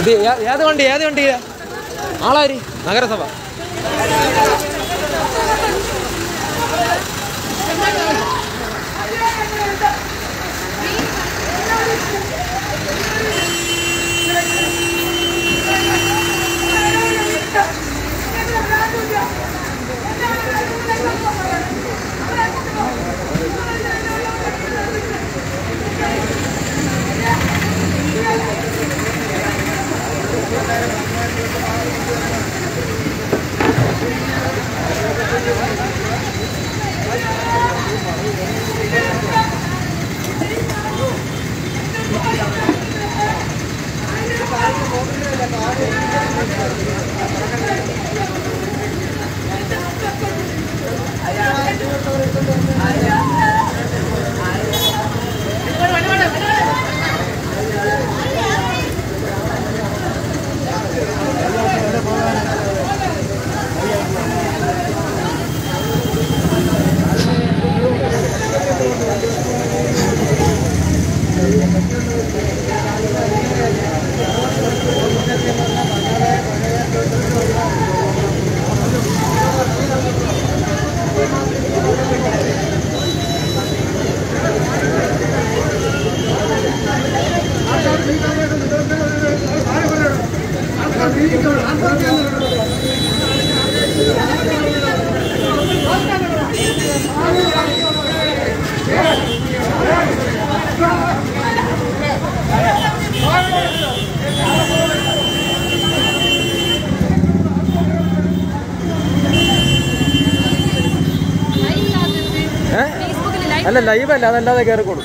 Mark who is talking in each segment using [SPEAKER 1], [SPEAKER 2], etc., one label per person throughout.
[SPEAKER 1] ഇത് ഏ- ഏത് വണ്ടി ഏത് വണ്ടി ആളാരി നഗരസഭ ഏ?
[SPEAKER 2] ഫേസ്ബുക്കിൽ ലൈവ്
[SPEAKER 1] അല്ല ലൈവ് അല്ല അതല്ലാതെ കയറിക്കോളൂ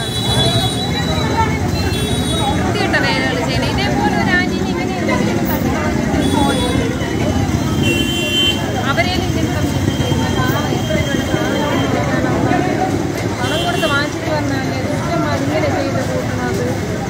[SPEAKER 2] വൃത്തികെട്ട വേലകൾ ചെയ്യണം ഇതേപോലെ ഒരു ആന്റീനെ ഇങ്ങനെ എന്തെങ്കിലും തട്ടിക്കളഞ്ഞിട്ട് പോയോ അവരേലും ഇങ്ങനെ സംശയിച്ചിട്ടില്ല. പാവം, എത്ര രൂപയുടെ സാധനം പണം കൊടുത്ത് വാങ്ങിച്ചിട്ട് പറഞ്ഞാലേ ദുഷ്ടന്മാർ ഇങ്ങനെ ചെയ്ത് കൂട്ടണത്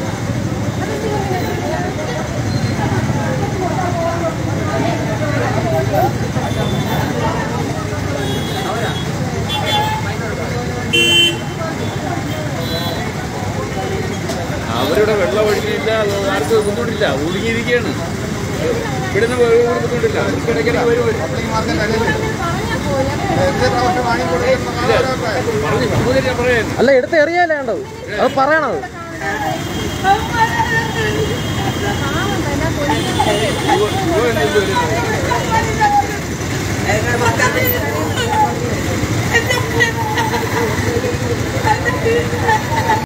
[SPEAKER 3] അവരുടെ വെള്ളം ഒഴുകിയില്ല അത് ആർക്കും ബുദ്ധിമുട്ടില്ല ഒഴുകിയിരിക്കുകയാണ് ഇവിടുന്ന് ഒരു ബുദ്ധിമുട്ടില്ല ഇടയ്ക്കിടയ്ക്ക് വരും വരും. ഇല്ല, പറഞ്ഞു സഹോദരി ഞാൻ പറയാൻ
[SPEAKER 1] അല്ല എടുത്ത് എറിയല്ലേ വേണ്ടത് അത് പറയണത്
[SPEAKER 2] പാവം തന്നെ കൊല്ലുന്നത്
[SPEAKER 3] ഇവ എന്ത് വരുന്നത്
[SPEAKER 4] എന്റെ